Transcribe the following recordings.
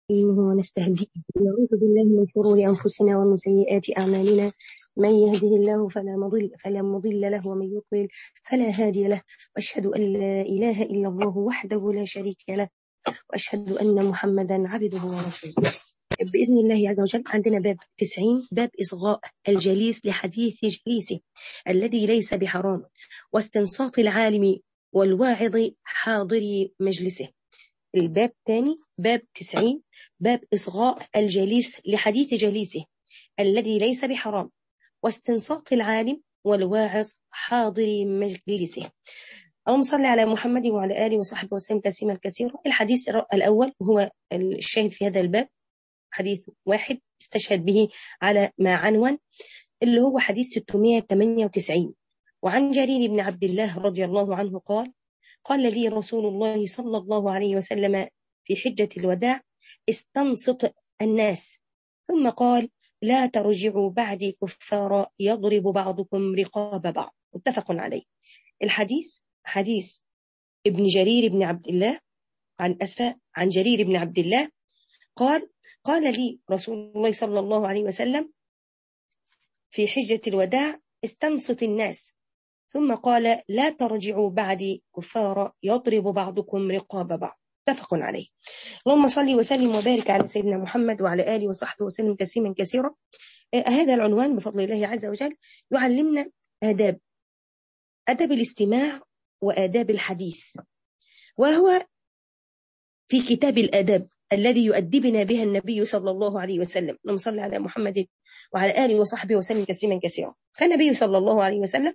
نستعينه ونستهديه ونعوذ بالله من شرور أنفسنا ومن سيئات أعمالنا من يهده الله فلا مضل فلا مضل له ومن يضلل فلا هادي له وأشهد أن لا إله إلا الله وحده لا شريك له وأشهد أن محمدا عبده ورسوله بإذن الله عز وجل عندنا باب 90 باب إصغاء الجليس لحديث جليسه الذي ليس بحرام واستنصات العالم والواعظ حاضر مجلسه الباب الثاني باب 90 باب إصغاء الجليس لحديث جليسه الذي ليس بحرام واستنصات العالم والواعظ حاضر مجلسه اللهم صل على محمد وعلى آله وصحبه وسلم تسليما كثيرا الحديث الأول هو الشاهد في هذا الباب حديث واحد استشهد به على ما عنون اللي هو حديث 698 وعن جرير بن عبد الله رضي الله عنه قال قال لي رسول الله صلى الله عليه وسلم في حجة الوداع استنصت الناس ثم قال لا ترجعوا بعدي كفارا يضرب بعضكم رقاب بعض متفق عليه الحديث حديث ابن جرير بن عبد الله عن أسفاء عن جرير بن عبد الله قال قال لي رسول الله صلى الله عليه وسلم في حجة الوداع استنصت الناس ثم قال لا ترجعوا بعدي كفارا يضرب بعضكم رقاب بعض متفق عليه اللهم صل وسلم وبارك على سيدنا محمد وعلى آله وصحبه وسلم تسليما كثيرا هذا العنوان بفضل الله عز وجل يعلمنا آداب أدب الاستماع وآداب الحديث وهو في كتاب الآداب الذي يؤدبنا بها النبي صلى الله عليه وسلم اللهم صل على محمد وعلى آله وصحبه وسلم تسليما كثيرا فالنبي صلى الله عليه وسلم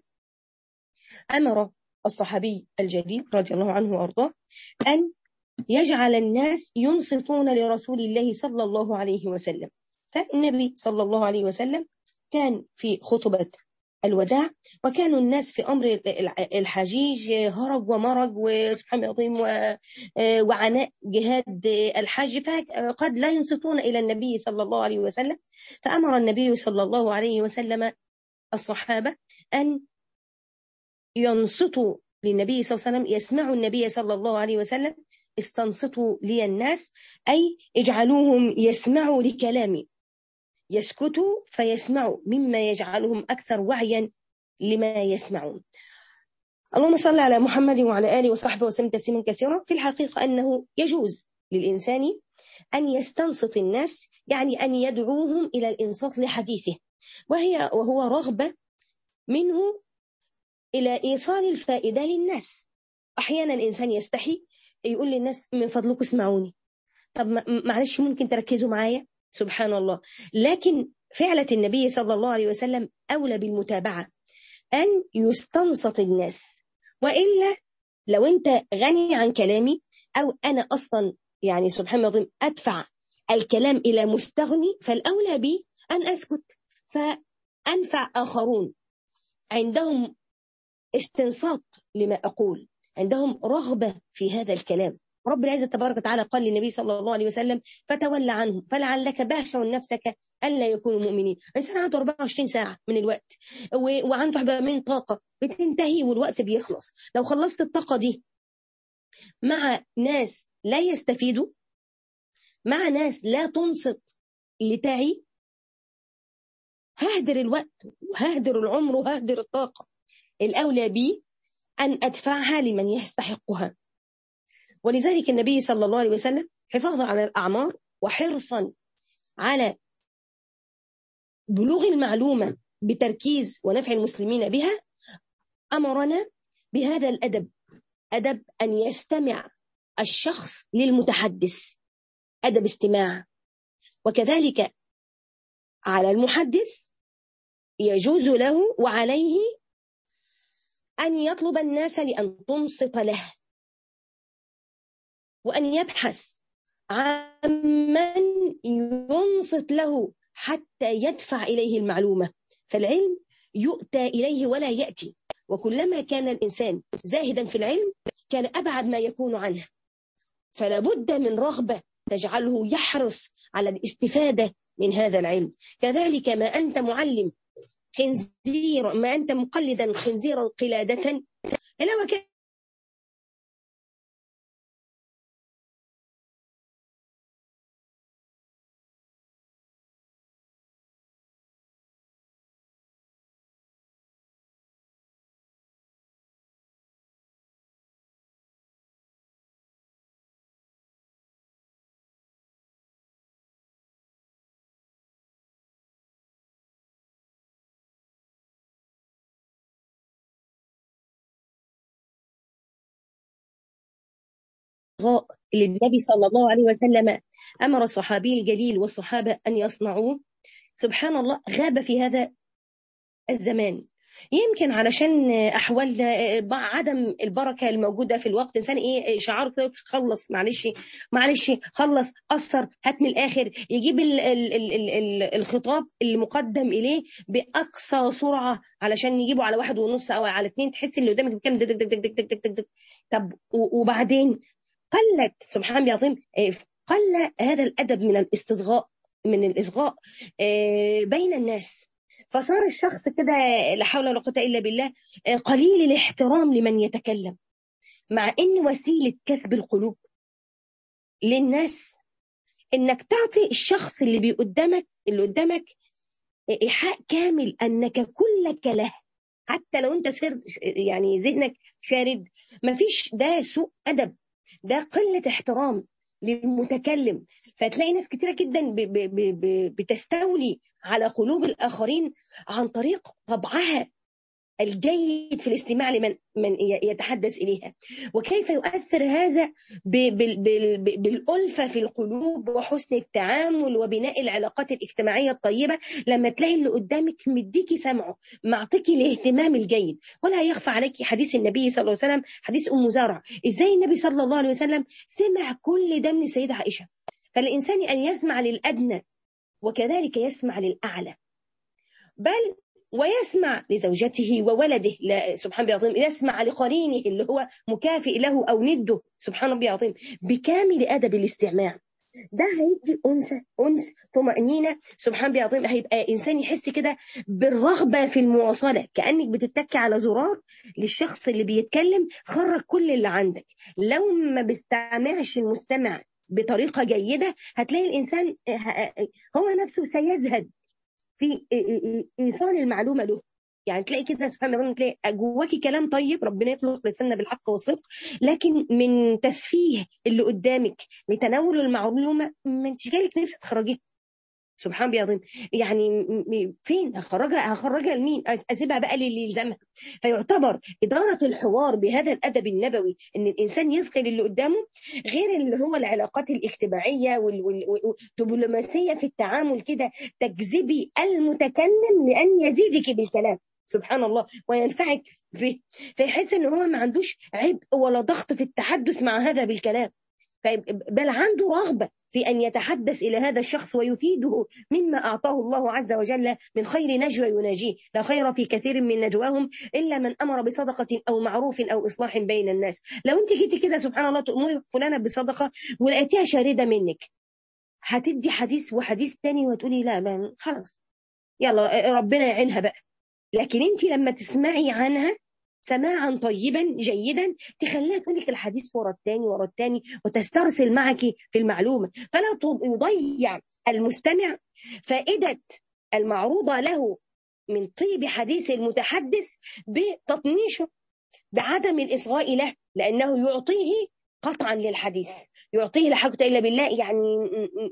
أمر الصحابي الجليل رضي الله عنه وأرضاه أن يجعل الناس ينصتون لرسول الله صلى الله عليه وسلم فالنبي صلى الله عليه وسلم كان في خطبة الوداع وكانوا الناس في أمر الحجيج هرج ومرج وسبحان العظيم وعناء جهاد الحج فقد لا ينصتون إلى النبي صلى الله عليه وسلم فأمر النبي صلى الله عليه وسلم الصحابة أن ينصتوا للنبي صلى الله عليه وسلم يسمعوا النبي صلى الله عليه وسلم استنصتوا لي الناس أي اجعلوهم يسمعوا لكلامي يسكتوا فيسمعوا مما يجعلهم أكثر وعيا لما يسمعون اللهم صل على محمد وعلى آله وصحبه وسلم تسليما كثيرا في الحقيقة أنه يجوز للإنسان أن يستنصت الناس يعني أن يدعوهم إلى الإنصات لحديثه وهي وهو رغبة منه إلى إيصال الفائدة للناس أحيانا الإنسان يستحي يقول للناس من فضلكم اسمعوني طب معلش ممكن تركزوا معايا سبحان الله لكن فعلة النبي صلى الله عليه وسلم أولى بالمتابعة أن يستنصت الناس وإلا لو أنت غني عن كلامي أو أنا أصلا يعني سبحان الله أدفع الكلام إلى مستغني فالأولى بي أن أسكت فأنفع آخرون عندهم استنصات لما أقول عندهم رغبة في هذا الكلام رب العزة تبارك وتعالى قال للنبي صلى الله عليه وسلم فتولى عنهم فلعلك باخع نفسك ألا يكونوا مؤمنين الإنسان عنده 24 ساعة من الوقت وعنده حبة من طاقة بتنتهي والوقت بيخلص لو خلصت الطاقة دي مع ناس لا يستفيدوا مع ناس لا تنصت لتعي ههدر الوقت وههدر العمر وههدر الطاقة الأولى بي أن أدفعها لمن يستحقها ولذلك النبي صلى الله عليه وسلم حفاظا على الأعمار وحرصا على بلوغ المعلومة بتركيز ونفع المسلمين بها أمرنا بهذا الأدب أدب أن يستمع الشخص للمتحدث أدب استماع وكذلك على المحدث يجوز له وعليه أن يطلب الناس لأن تنصت له وأن يبحث عمن ينصت له حتى يدفع إليه المعلومة فالعلم يؤتى إليه ولا يأتي وكلما كان الإنسان زاهدا في العلم كان أبعد ما يكون عنه فلا بد من رغبة تجعله يحرص على الاستفادة من هذا العلم كذلك ما أنت معلم خنزير ما أنت مقلدا خنزيرا قلادة إلا وكان الاصغاء اللي النبي صلى الله عليه وسلم امر الصحابي الجليل والصحابه ان يصنعوه سبحان الله غاب في هذا الزمان يمكن علشان احوال عدم البركه الموجوده في الوقت انسان ايه شعار خلص معلش معلش خلص قصر هات من الاخر يجيب ال ال ال ال ال الخطاب المقدم اليه باقصى سرعه علشان يجيبه على واحد ونص او على اثنين تحس اللي قدامك بكام دك دك دك دك دك دك دك طب وبعدين قلت سبحان الله العظيم قل هذا الادب من الاستصغاء من الاصغاء بين الناس فصار الشخص كده لا حول ولا قوه الا بالله قليل الاحترام لمن يتكلم مع ان وسيله كسب القلوب للناس انك تعطي الشخص اللي قدامك اللي قدامك ايحاء كامل انك كلك له حتى لو انت سر يعني ذهنك شارد مفيش ده سوء ادب ده قله احترام للمتكلم فتلاقي ناس كتيره جدا ب ب ب بتستولي على قلوب الاخرين عن طريق طبعها الجيد في الاستماع لمن من يتحدث اليها وكيف يؤثر هذا بالالفه في القلوب وحسن التعامل وبناء العلاقات الاجتماعيه الطيبه لما تلاقي اللي قدامك مديكي سمعه معطيكي الاهتمام الجيد ولا يخفى عليك حديث النبي صلى الله عليه وسلم حديث ام زرع ازاي النبي صلى الله عليه وسلم سمع كل ده من السيده عائشه فالانسان ان يسمع للادنى وكذلك يسمع للاعلى بل ويسمع لزوجته وولده لا سبحان الله العظيم يسمع لقرينه اللي هو مكافئ له او نده سبحان الله العظيم بكامل ادب الاستماع ده هيدي انس انس طمانينه سبحان الله العظيم هيبقى انسان يحس كده بالرغبه في المواصله كانك بتتكي على زرار للشخص اللي بيتكلم خرج كل اللي عندك لو ما بيستمعش المستمع بطريقه جيده هتلاقي الانسان هو نفسه سيزهد في ايصال المعلومه له يعني تلاقي كده سبحان الله تلاقي جواكي كلام طيب ربنا يخلق لساننا بالحق والصدق لكن من تسفيه اللي قدامك لتناول المعلومه ما انتش جالك نفسك تخرجيها سبحان الله العظيم يعني فين هخرجها هخرجها لمين اسيبها بقى للي يلزمها فيعتبر اداره الحوار بهذا الادب النبوي ان الانسان يصغي اللي قدامه غير اللي هو العلاقات الاجتماعيه والدبلوماسيه في التعامل كده تجذبي المتكلم لان يزيدك بالكلام سبحان الله وينفعك فيه فيحس ان هو ما عندوش عبء ولا ضغط في التحدث مع هذا بالكلام بل عنده رغبة في أن يتحدث إلى هذا الشخص ويفيده مما أعطاه الله عز وجل من خير نجوى يناجيه لا خير في كثير من نجواهم إلا من أمر بصدقة أو معروف أو إصلاح بين الناس لو أنت جيتي كده سبحان الله تأمري فلانة بصدقة ولقيتيها شاردة منك هتدي حديث وحديث تاني وتقولي لا ما خلاص يلا ربنا يعينها بقى لكن انت لما تسمعي عنها سماعا طيبا جيدا تخليها تقول لك الحديث ورا الثاني ورا الثاني وتسترسل معك في المعلومه فلا يضيع المستمع فائده المعروضه له من طيب حديث المتحدث بتطنيشه بعدم الاصغاء له لانه يعطيه قطعا للحديث يعطيه لا حاجه الا بالله يعني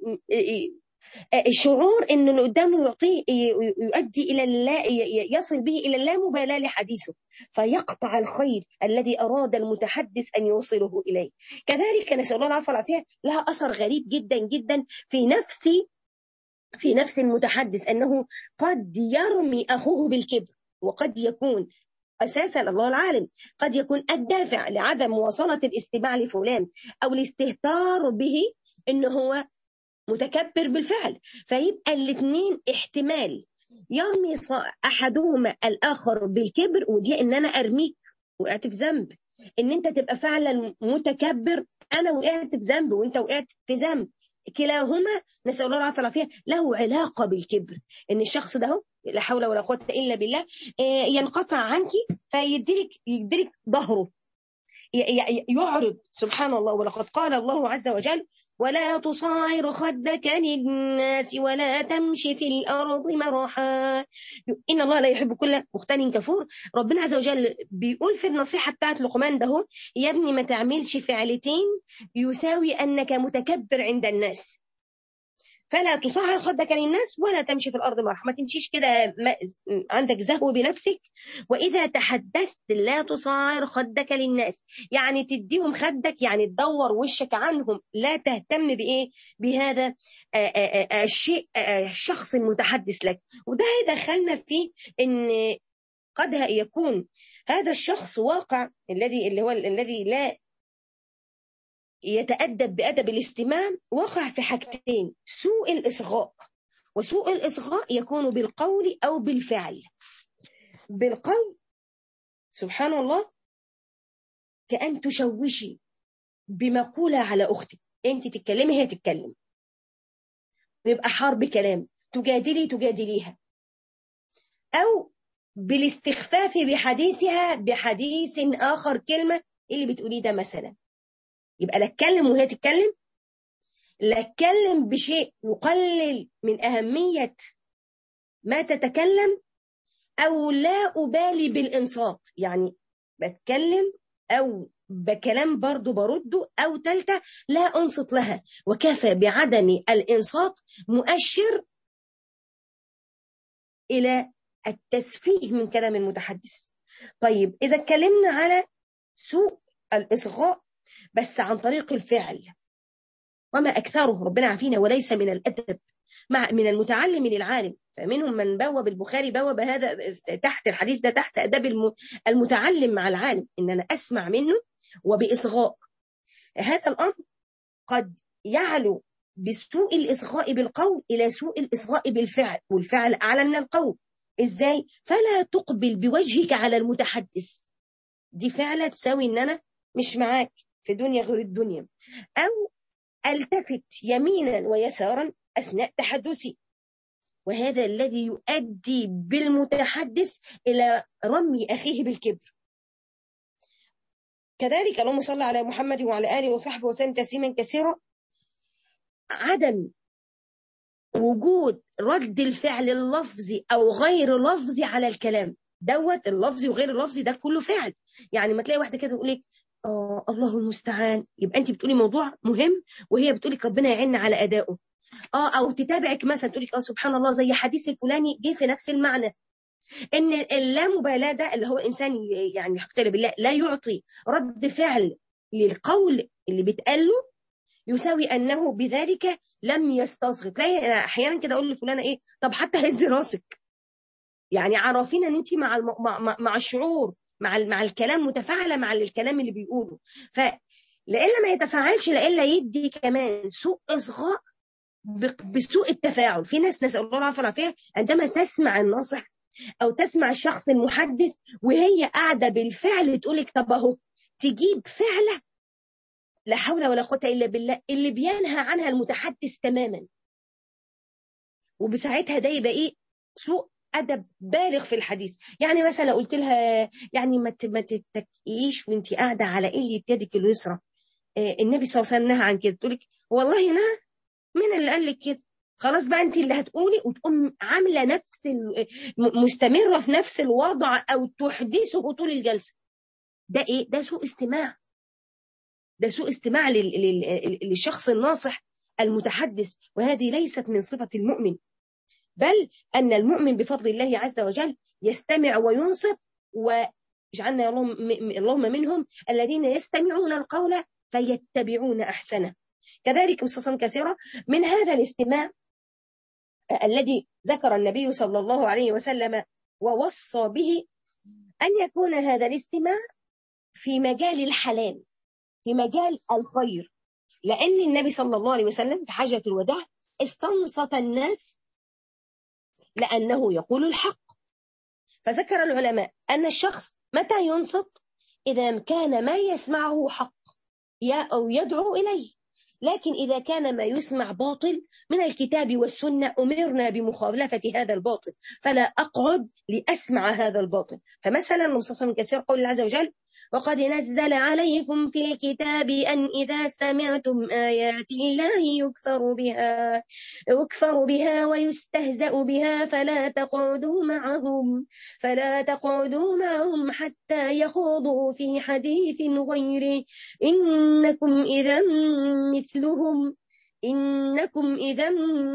الشعور انه اللي قدامه يعطيه يؤدي الى اللا يصل به الى اللامبالاه لحديثه فيقطع الخير الذي اراد المتحدث ان يوصله اليه كذلك نسال الله العفو والعافيه لها اثر غريب جدا جدا في نفس في نفس المتحدث انه قد يرمي اخوه بالكبر وقد يكون اساسا الله العالم قد يكون الدافع لعدم مواصله الاستماع لفلان او الاستهتار به انه هو متكبر بالفعل فيبقى الاثنين احتمال يرمي احدهما الاخر بالكبر ودي ان انا ارميك وقعت في ذنب ان انت تبقى فعلا متكبر انا وقعت في ذنب وانت وقعت في ذنب كلاهما نسال الله العافيه والعافيه له علاقه بالكبر ان الشخص ده لا حول ولا قوه الا بالله ينقطع عنك فيدرك يدرك ظهره يعرض سبحان الله ولقد قال الله عز وجل ولا تصاعر خدك للناس ولا تمشي في الأرض مرحا إن الله لا يحب كل مختال كفور ربنا عز وجل بيقول في النصيحة بتاعت لقمان ده يا ابني ما تعملش فعلتين يساوي أنك متكبر عند الناس فلا تصعر خدك للناس ولا تمشي في الارض مرحا ما تمشيش كده عندك زهو بنفسك واذا تحدثت لا تصعر خدك للناس يعني تديهم خدك يعني تدور وشك عنهم لا تهتم بايه بهذا الشيء الشخص المتحدث لك وده يدخلنا في ان قد يكون هذا الشخص واقع الذي اللي هو الذي لا يتأدب بأدب الاستماع وقع في حاجتين سوء الإصغاء وسوء الإصغاء يكون بالقول أو بالفعل بالقول سبحان الله كأن تشوشي بمقولة على أختك أنت تتكلمي هي تتكلم ويبقى حرب كلام تجادلي تجادليها أو بالاستخفاف بحديثها بحديث آخر كلمة اللي بتقوليه ده مثلا يبقى لا اتكلم وهي تتكلم لا اتكلم بشيء يقلل من أهمية ما تتكلم أو لا أبالي بالإنصات يعني بتكلم أو بكلام برضو برده أو تالتة لا أنصت لها وكفى بعدم الإنصات مؤشر إلى التسفيه من كلام المتحدث طيب إذا اتكلمنا على سوء الإصغاء بس عن طريق الفعل وما أكثره ربنا عافينا وليس من الأدب مع من المتعلم للعالم فمنهم من بوب البخاري بوب هذا تحت الحديث ده تحت أدب المتعلم مع العالم إن أنا أسمع منه وبإصغاء هذا الأمر قد يعلو بسوء الإصغاء بالقول إلى سوء الإصغاء بالفعل والفعل أعلى من القول إزاي؟ فلا تقبل بوجهك على المتحدث دي فعلة تساوي إن أنا مش معاك في دنيا غير الدنيا أو التفت يمينا ويسارا أثناء تحدثي وهذا الذي يؤدي بالمتحدث إلى رمي أخيه بالكبر كذلك اللهم صل على محمد وعلى آله وصحبه وسلم تسليما كثيرا عدم وجود رد الفعل اللفظي أو غير لفظي على الكلام دوت اللفظي وغير اللفظي ده كله فعل يعني ما تلاقي واحدة كده تقول لك آه الله المستعان يبقى انت بتقولي موضوع مهم وهي بتقولك ربنا يعيننا على ادائه اه او تتابعك مثلا تقولك اه سبحان الله زي حديث الفلاني جه في نفس المعنى ان اللامبالاه ده اللي هو انسان يعني حتى بالله لا يعطي رد فعل للقول اللي بيتقال له يساوي انه بذلك لم يستصغر تلاقي احيانا كده اقول لفلانه ايه طب حتى هز راسك يعني عرفين ان انت مع الم... مع, مع الشعور مع مع الكلام متفاعله مع الكلام اللي بيقوله فلإلا ما يتفاعلش لإلا يدي كمان سوء إصغاء بسوء التفاعل في ناس نسأل الله العافية والعافية عندما تسمع الناصح أو تسمع الشخص المحدث وهي قاعدة بالفعل تقولك طب أهو تجيب فعلة لا حول ولا قوة إلا بالله اللي بينهى عنها المتحدث تماما وبساعتها ده يبقى إيه سوء ادب بالغ في الحديث يعني مثلا لو قلت لها يعني ما ما تتكئيش وانت قاعده على قله يدك اليسرى آه النبي صلى الله عليه وسلم نهى عن كده تقول لك والله نهى مين اللي قال لك كده خلاص بقى انت اللي هتقولي وتقوم عامله نفس مستمره في نفس الوضع او تحدثه طول الجلسه ده ايه ده سوء استماع ده سوء استماع للشخص الناصح المتحدث وهذه ليست من صفه المؤمن بل أن المؤمن بفضل الله عز وجل يستمع وينصت وجعلنا اللهم منهم الذين يستمعون القول فيتبعون أحسنه كذلك مصاصا كثيرة من هذا الاستماع الذي ذكر النبي صلى الله عليه وسلم ووصى به أن يكون هذا الاستماع في مجال الحلال في مجال الخير لأن النبي صلى الله عليه وسلم في حاجة الوداع استنصت الناس لأنه يقول الحق فذكر العلماء أن الشخص متى ينصت إذا كان ما يسمعه حق أو يدعو إليه لكن إذا كان ما يسمع باطل من الكتاب والسنة أمرنا بمخالفة هذا الباطل فلا أقعد لأسمع هذا الباطل فمثلا نصص من كثير قول الله عز وجل وقد نزل عليكم في الكتاب أن إذا سمعتم آيات الله يكفر بها يكفر بها ويستهزأ بها فلا تقعدوا معهم فلا تقعدوا معهم حتى يخوضوا في حديث غيره إنكم إذا مثلهم إنكم إذا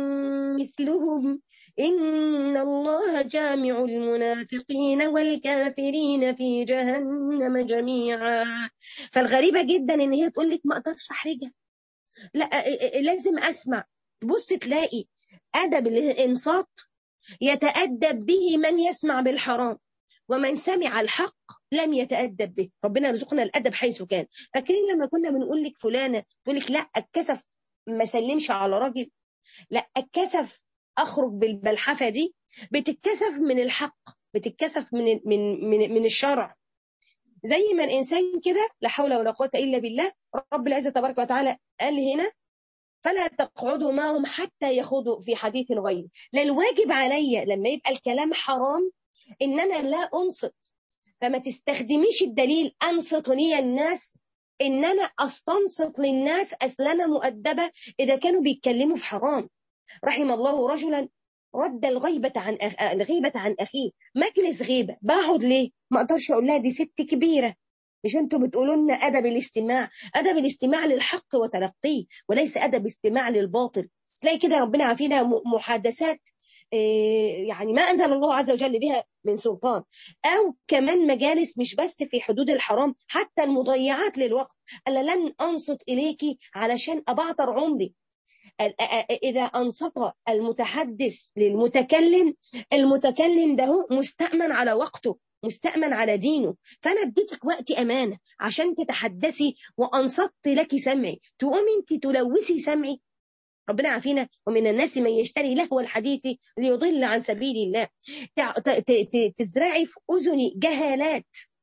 مثلهم إن الله جامع المنافقين والكافرين في جهنم جميعا فالغريبة جدا إن هي تقول لك ما أقدرش أحرجها لا لازم أسمع تبص تلاقي أدب الإنصات يتأدب به من يسمع بالحرام ومن سمع الحق لم يتأدب به ربنا يرزقنا الأدب حيث كان فاكرين لما كنا بنقول لك فلانة تقول لك لا اتكسف ما سلمش على راجل لا اتكسف اخرج بالبلحفه دي بتتكسف من الحق بتتكسف من من من, من الشرع زي ما الانسان كده لا حول ولا قوه الا بالله رب العزه تبارك وتعالى قال هنا فلا تقعدوا معهم حتى يخوضوا في حديث غير لا الواجب عليا لما يبقى الكلام حرام ان انا لا انصت فما تستخدميش الدليل انصت لي الناس ان انا استنصت للناس اصل انا مؤدبه اذا كانوا بيتكلموا في حرام رحم الله رجلا رد الغيبة عن أخ... الغيبة عن أخيه مجلس غيبة بقعد ليه ما أقدرش أقول لها دي ست كبيرة مش انتوا بتقولوا لنا أدب الاستماع أدب الاستماع للحق وتلقيه وليس أدب استماع للباطل تلاقي كده ربنا عافينا محادثات يعني ما أنزل الله عز وجل بها من سلطان أو كمان مجالس مش بس في حدود الحرام حتى المضيعات للوقت ألا لن أنصت إليك علشان أبعتر عمري إذا أنصت المتحدث للمتكلم المتكلم ده مستأمن على وقته مستأمن على دينه فأنا اديتك وقت أمانة عشان تتحدثي وأنصت لك سمعي تقوم أنت تلوثي سمعي ربنا عافينا ومن الناس من يشتري لهو الحديث ليضل عن سبيل الله تزرعي في أذني جهالات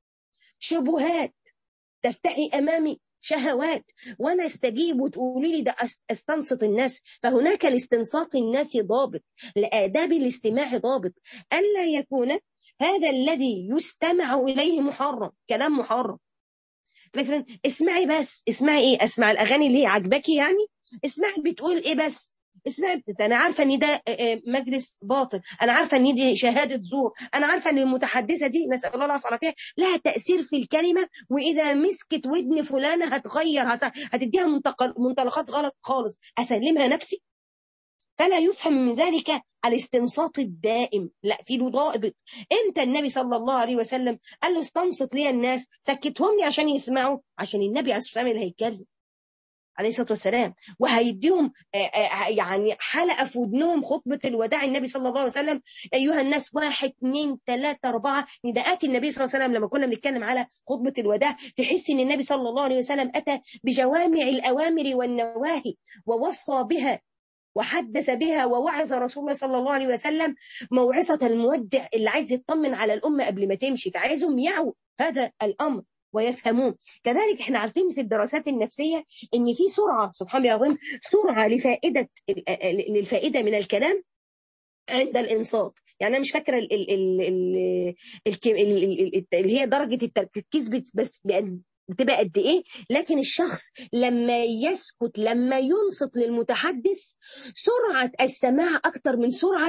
شبهات تفتحي أمامي شهوات وانا استجيب وتقولي لي ده استنصت الناس فهناك لاستنصات الناس ضابط لآداب الاستماع ضابط ألا يكون هذا الذي يستمع إليه محرم كلام محرم مثلا اسمعي بس اسمعي ايه اسمع الاغاني اللي هي عجباكي يعني اسمعي بتقول ايه بس اسمعي انا عارفه ان ده مجلس باطل انا عارفه ان دي شهاده زور انا عارفه ان المتحدثه دي نسال الله العافيه والعافيه لها تاثير في الكلمه واذا مسكت ودن فلانه هتغير هتديها منطلقات غلط خالص اسلمها نفسي فلا يفهم من ذلك الاستنصات الدائم لا في له ضابط امتى النبي صلى الله عليه وسلم قال له استنصت لي الناس سكتهم لي عشان يسمعوا عشان النبي عليه الصلاه والسلام اللي هيتكلم عليه الصلاه والسلام وهيديهم يعني حلقه في ودنهم خطبه الوداع النبي صلى الله عليه وسلم ايها الناس واحد اثنين ثلاثه اربعه نداءات النبي صلى الله عليه وسلم لما كنا بنتكلم على خطبه الوداع تحس ان النبي صلى الله عليه وسلم اتى بجوامع الاوامر والنواهي ووصى بها وحدث بها ووعظ رسول الله صلى الله عليه وسلم موعظة المودع اللي عايز يطمن على الأمة قبل ما تمشي فعايزهم يعوا هذا الأمر ويفهمون كذلك احنا عارفين في الدراسات النفسية ان في سرعة سبحان الله العظيم سرعة لفائدة للفائدة من الكلام عند الانصات يعني انا مش فاكره ال ال ال ال اللي هي درجه التركيز بس بتبقى قد ايه لكن الشخص لما يسكت لما ينصت للمتحدث سرعه السماع اكتر من سرعه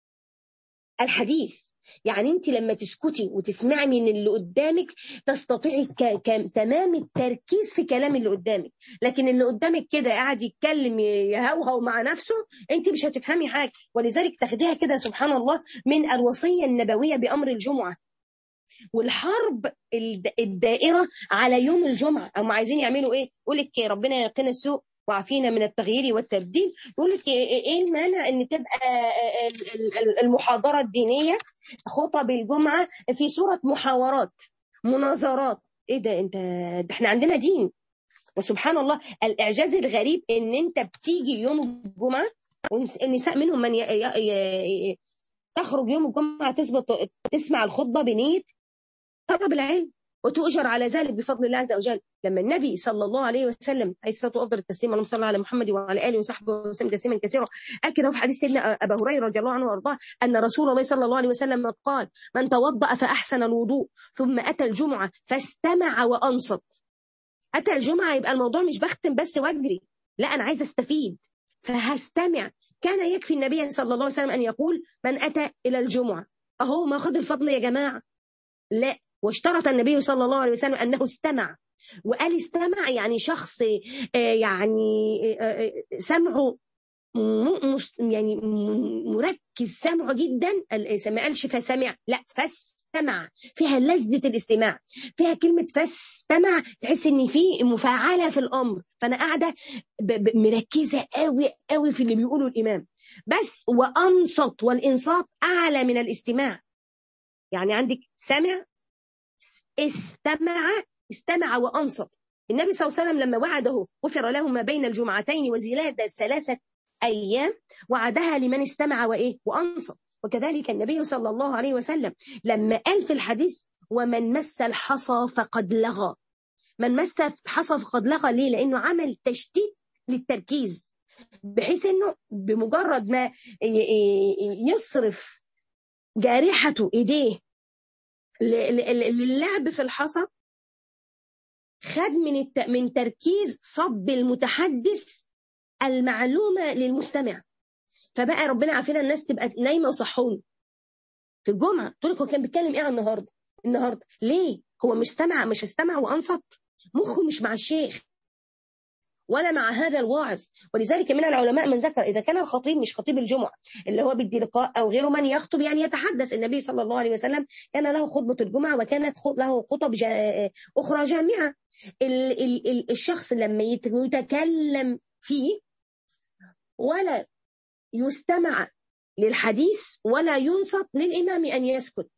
الحديث يعني انت لما تسكتي وتسمعي من اللي قدامك تستطيعي ك... ك... تمام التركيز في كلام اللي قدامك لكن اللي قدامك كده قاعد يتكلم يهوهو مع نفسه انت مش هتفهمي حاجه ولذلك تاخديها كده سبحان الله من الوصيه النبويه بامر الجمعه والحرب الدائره على يوم الجمعه هم عايزين يعملوا ايه يقول لك ربنا يقينا السوء وعافينا من التغيير والتبديل يقول لك ايه المانع ان تبقى المحاضره الدينيه خطب الجمعه في صوره محاورات مناظرات ايه ده انت ده احنا عندنا دين وسبحان الله الاعجاز الغريب ان انت بتيجي يوم الجمعه والنساء منهم من ي... ي... ي... تخرج يوم الجمعه تثبت تسمع الخطبه بنيه طلب العلم وتؤجر على ذلك بفضل الله عز وجل لما النبي صلى الله عليه وسلم عليه الصلاه وافضل التسليم اللهم صل على محمد وعلى اله وصحبه وسلم تسليما كثيرا اكد في حديث سيدنا ابا هريره رضي الله عنه وارضاه ان رسول الله صلى الله عليه وسلم قال من توضا فاحسن الوضوء ثم اتى الجمعه فاستمع وانصت اتى الجمعه يبقى الموضوع مش بختم بس واجري لا انا عايزه استفيد فهستمع كان يكفي النبي صلى الله عليه وسلم ان يقول من اتى الى الجمعه اهو ما خد الفضل يا جماعه لا واشترط النبي صلى الله عليه وسلم انه استمع وقال استمع يعني شخص يعني سمعه يعني مركز سمعه جدا ما قالش فسمع لا فاستمع فيها لذة الاستماع فيها كلمة فاستمع تحس ان في مفاعلة في الامر فانا قاعدة مركزة قوي قوي في اللي بيقوله الامام بس وانصت والانصات اعلى من الاستماع يعني عندك سمع استمع استمع وانصت النبي صلى الله عليه وسلم لما وعده غفر له ما بين الجمعتين وزيادة ثلاثة أيام وعدها لمن استمع وإيه وأنصت وكذلك النبي صلى الله عليه وسلم لما قال في الحديث ومن مس الحصى فقد لغى من مس الحصى فقد لغى ليه لأنه عمل تشتيت للتركيز بحيث أنه بمجرد ما يصرف جارحته إيديه للعب في الحصى خد من الت... من تركيز صب المتحدث المعلومه للمستمع فبقى ربنا عافينا الناس تبقى نايمه وصحوني في الجمعه تقول لك هو كان بيتكلم ايه النهارده النهارده ليه هو مش استمع مش استمع وانصت مخه مش مع الشيخ ولا مع هذا الواعظ ولذلك من العلماء من ذكر اذا كان الخطيب مش خطيب الجمعه اللي هو بيدي لقاء او غيره من يخطب يعني يتحدث النبي صلى الله عليه وسلم كان له خطبه الجمعه وكانت له خطب جا اخرى جامعه ال ال ال الشخص لما يتكلم فيه ولا يستمع للحديث ولا ينصت للامام ان يسكت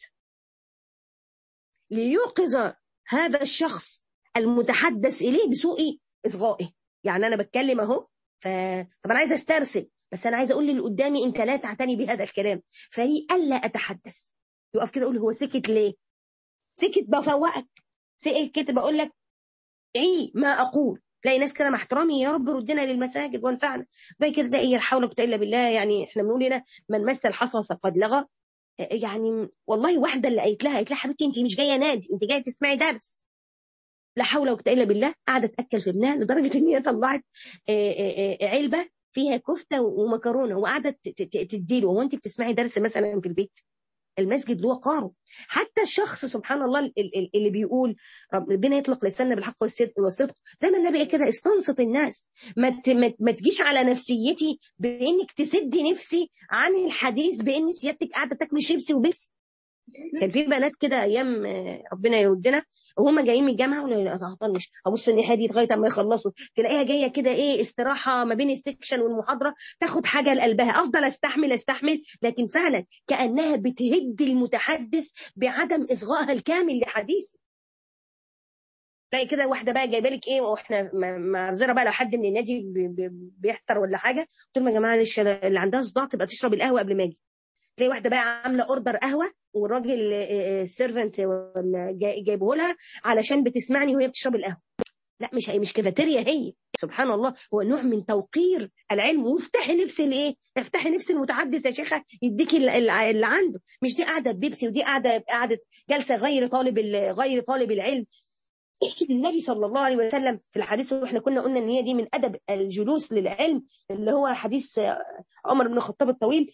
ليوقظ هذا الشخص المتحدث اليه بسوء اصغائه يعني انا بتكلم اهو ف طب انا عايزه استرسل بس انا عايزه اقول للي قدامي انت لا تعتني بهذا الكلام فلي الا اتحدث يقف كده اقول هو سكت ليه سكت بفوقك سكت بقول لك عي ما اقول تلاقي ناس كده مع احترامي يا رب ردنا للمساجد وانفعنا باقي كده ايه الحول قوه الا بالله يعني احنا بنقول هنا من مس الحصى فقد لغى يعني والله واحده اللي قالت لها قالت لها حبيبتي انت مش جايه نادي انت جايه تسمعي درس لا حول ولا قوه الا بالله قاعده تاكل في ابنها لدرجه ان هي طلعت علبه فيها كفته ومكرونه وقاعده تديله هو انت بتسمعي درس مثلا في البيت المسجد له وقاره حتى الشخص سبحان الله اللي بيقول ربنا يطلق لساننا بالحق والصدق زي ما النبي كده استنصت الناس ما ما تجيش على نفسيتي بانك تسدي نفسي عن الحديث بان سيادتك قاعده تاكلي شيبسي وبس كان في بنات كده ايام ربنا يودنا وهم جايين من الجامعه ولا هطنش ابص الناحيه دي لغايه اما يخلصوا تلاقيها جايه كده ايه استراحه ما بين السكشن والمحاضره تاخد حاجه لقلبها افضل استحمل استحمل لكن فعلا كانها بتهد المتحدث بعدم اصغائها الكامل لحديثه تلاقي كده واحده بقى جايبه لك ايه واحنا معذره بقى لو حد من النادي بيحضر ولا حاجه قلت لهم يا جماعه معلش اللي عندها صداع تبقى تشرب القهوه قبل ما اجي تلاقي واحده بقى عامله اوردر قهوه والراجل السيرفنت جايبه لها علشان بتسمعني وهي بتشرب القهوه لا مش هي مش كافيتيريا هي سبحان الله هو نوع من توقير العلم وافتحي نفس الايه افتحي نفس المتحدث يا شيخه يديكي اللي عنده مش دي قاعده بيبسي ودي قاعده قاعده جلسه غير طالب غير طالب العلم النبي صلى الله عليه وسلم في الحديث واحنا كنا قلنا ان هي دي من ادب الجلوس للعلم اللي هو حديث عمر بن الخطاب الطويل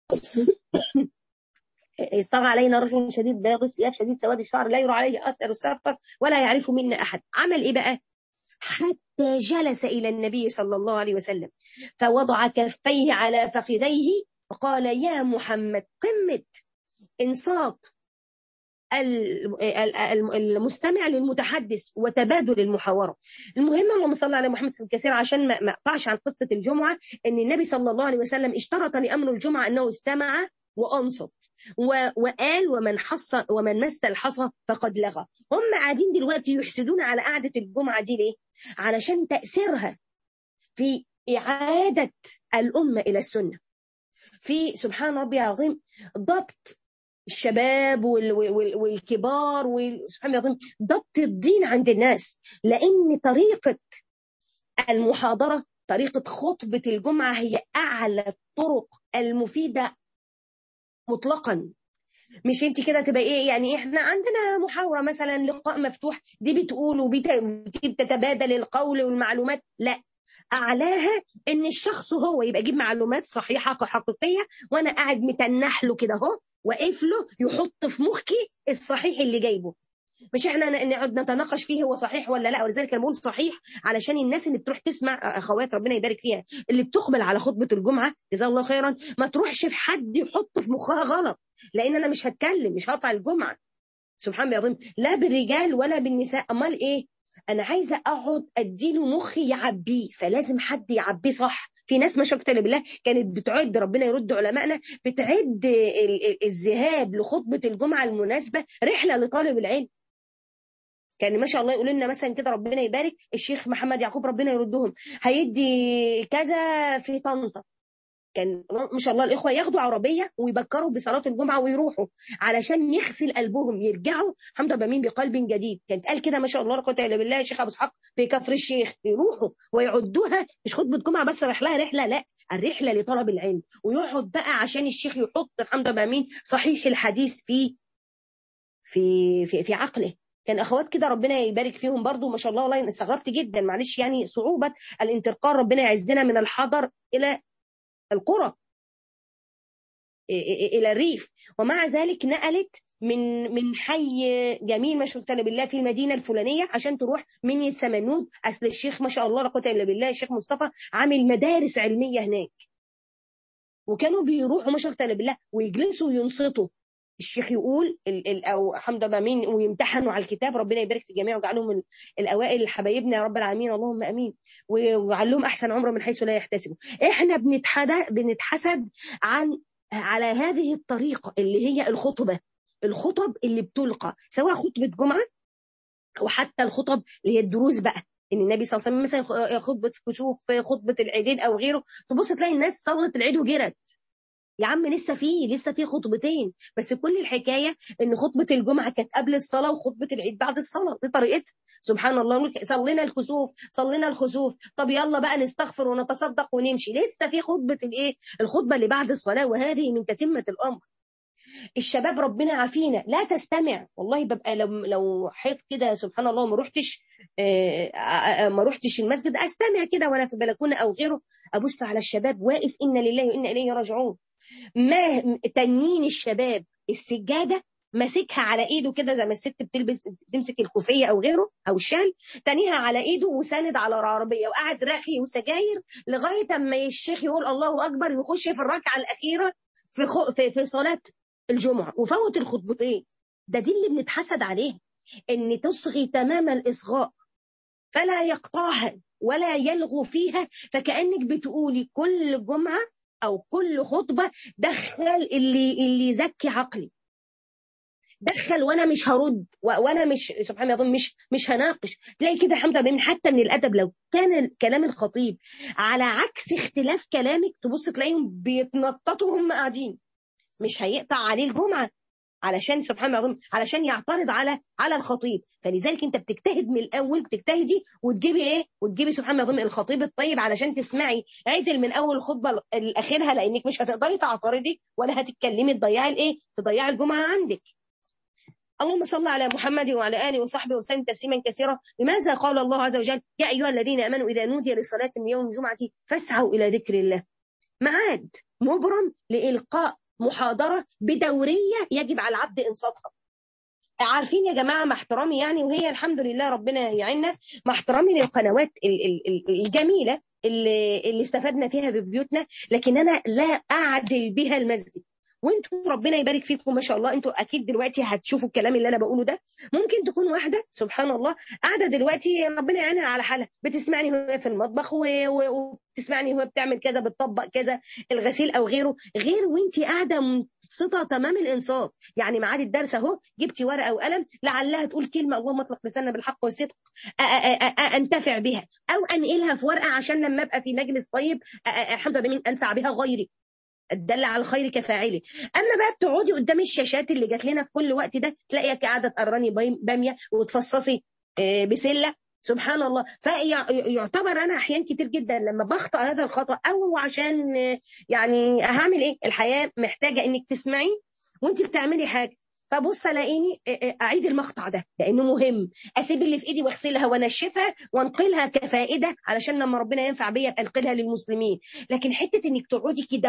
استغى علينا رجل شديد بياض الثياب شديد سواد الشعر لا يرى عليه اثر السفر ولا يعرف منا احد عمل ايه بقى حتى جلس الى النبي صلى الله عليه وسلم فوضع كفيه على فخذيه وقال يا محمد قمه انصات المستمع للمتحدث وتبادل المحاوره المهم اللهم صل على محمد في الكثير عشان ما اقطعش عن قصه الجمعه ان النبي صلى الله عليه وسلم اشترط لامر الجمعه انه استمع وانصت وقال ومن حص ومن مس الحصى فقد لغى هم قاعدين دلوقتي يحسدون على قعده الجمعه دي ليه علشان تاثيرها في اعاده الامه الى السنه في سبحان ربي العظيم ضبط الشباب والكبار سبحان الله العظيم ضبط الدين عند الناس لان طريقه المحاضره طريقه خطبه الجمعه هي اعلى الطرق المفيده مطلقا مش انت كده تبقى ايه يعني احنا عندنا محاوره مثلا لقاء مفتوح دي بتقول وبتتبادل القول والمعلومات لا اعلاها ان الشخص هو يبقى يجيب معلومات صحيحه حقيقيه وانا قاعد متنح له كده اهو واقف له يحط في مخي الصحيح اللي جايبه مش احنا نقعد نتناقش فيه هو صحيح ولا لا ولذلك انا بقول صحيح علشان الناس اللي بتروح تسمع اخوات ربنا يبارك فيها اللي بتقبل على خطبه الجمعه جزاه الله خيرا ما تروحش في حد يحط في مخها غلط لان انا مش هتكلم مش هقطع الجمعه سبحان الله العظيم لا بالرجال ولا بالنساء امال ايه انا عايزه اقعد اديله مخي يعبيه فلازم حد يعبيه صح في ناس ما شاء الله بالله كانت بتعد ربنا يرد علمائنا بتعد الذهاب لخطبه الجمعه المناسبه رحله لطالب العلم كان ما شاء الله يقول لنا مثلا كده ربنا يبارك الشيخ محمد يعقوب ربنا يردهم هيدي كذا في طنطا كان ما شاء الله الاخوه ياخدوا عربيه ويبكروا بصلاه الجمعه ويروحوا علشان يغسل قلبهم يرجعوا حمد بمين بقلب جديد كانت قال كده ما شاء الله لا قوه الا بالله الشيخ ابو اسحاق في كفر الشيخ يروحوا ويعدوها مش خطبه جمعه بس رايح لها رحله لا الرحله لطلب العلم ويقعد بقى عشان الشيخ يحط الحمد بمين صحيح الحديث في في في, في عقله كان اخوات كده ربنا يبارك فيهم برضو ما شاء الله والله استغربت جدا معلش يعني صعوبه الانتقال ربنا يعزنا من الحضر الى القرى الى الريف ومع ذلك نقلت من من حي جميل ما شاء الله بالله في المدينه الفلانيه عشان تروح منية سمنود اصل الشيخ ما شاء الله لا قوه الا بالله الشيخ مصطفى عامل مدارس علميه هناك وكانوا بيروحوا ما شاء الله بالله ويجلسوا وينصتوا الشيخ يقول ال ال او حمد مين ويمتحنوا على الكتاب ربنا يبارك في الجميع ويجعلهم من الاوائل حبايبنا يا رب العالمين اللهم امين ويعلمهم احسن عمره من حيث لا يحتسبوا احنا بنتحدى بنتحسد عن على هذه الطريقه اللي هي الخطبه الخطب اللي بتلقى سواء خطبه جمعه او حتى الخطب اللي هي الدروس بقى ان النبي صلى الله عليه وسلم مثلا خطبه كسوف خطبه العيدين او غيره تبص تلاقي الناس صلت العيد وجرت يا عم لسه في لسه في خطبتين بس كل الحكايه ان خطبه الجمعه كانت قبل الصلاه وخطبه العيد بعد الصلاه دي طريقتها سبحان الله صلينا الكسوف صلينا الخسوف طب يلا بقى نستغفر ونتصدق ونمشي لسه في خطبه الايه الخطبه اللي بعد الصلاه وهذه من تتمه الامر الشباب ربنا عافينا لا تستمع والله ببقى لو لو حيط كده سبحان الله ما رحتش ما رحتش المسجد استمع كده وانا في بلكونه او غيره ابص على الشباب واقف انا لله وانا اليه راجعون ما تنين الشباب السجاده ماسكها على ايده كده زي ما الست بتلبس تمسك الكوفيه او غيره او الشال تانيها على ايده وساند على العربيه وقاعد راخي وسجاير لغايه اما الشيخ يقول الله اكبر ويخش في الركعه الاخيره في خو في, في صلاه الجمعه وفوت الخطبتين ده دي اللي بنتحسد عليه ان تصغي تمام الاصغاء فلا يقطعها ولا يلغو فيها فكانك بتقولي كل جمعه او كل خطبه دخل اللي اللي يزكي عقلي دخل وانا مش هرد وانا مش سبحان الله مش مش هناقش تلاقي كده الحمد لله حتى من الادب لو كان كلام الخطيب على عكس اختلاف كلامك تبص تلاقيهم بيتنططوا هم قاعدين مش هيقطع عليه الجمعه علشان سبحان الله علشان يعترض على على الخطيب فلذلك انت بتجتهد من الاول بتجتهدي وتجيبي ايه وتجيبي سبحان الله الخطيب الطيب علشان تسمعي عدل من اول الخطبه لاخرها لانك مش هتقدري تعترضي ولا هتتكلمي تضيعي الايه تضيعي الجمعه عندك اللهم صل على محمد وعلى اله وصحبه وسلم تسليما كثيرا لماذا قال الله عز وجل يا ايها الذين امنوا اذا نودي للصلاه من يوم الجمعه فاسعوا الى ذكر الله ميعاد مبرم لالقاء محاضره بدوريه يجب على العبد انصاتها عارفين يا جماعه مع احترامي يعني وهي الحمد لله ربنا يعيننا مع احترامي للقنوات الجميله اللي, اللي استفدنا فيها في بيوتنا لكن انا لا اعدل بها المسجد وانتوا ربنا يبارك فيكم ما شاء الله انتوا اكيد دلوقتي هتشوفوا الكلام اللي انا بقوله ده ممكن تكون واحده سبحان الله قاعده دلوقتي ربنا يعينها على حالها بتسمعني وهي في المطبخ وبتسمعني وهي بتعمل كذا بتطبق كذا الغسيل او غيره غير وانت قاعده منصته تمام الانصات يعني ميعاد الدرس اهو جبتي ورقه وقلم لعلها تقول كلمه اللهم اطلق لساننا بالحق والصدق انتفع بها او انقلها في ورقه عشان لما ابقى في مجلس طيب الحمد لله انفع بها غيري الدل على الخير كفاعله اما بقى بتقعدي قدام الشاشات اللي جات لنا في كل وقت ده تلاقيك قاعده تقراني باميه وتفصصي بسله سبحان الله فيعتبر انا احيان كتير جدا لما بخطا هذا الخطا او عشان يعني هعمل ايه الحياه محتاجه انك تسمعي وانت بتعملي حاجه فبص الاقيني اعيد المقطع ده لانه مهم اسيب اللي في ايدي واغسلها وانشفها وانقلها كفائده علشان لما ربنا ينفع بيا انقلها للمسلمين لكن حته انك تقعدي كده اهو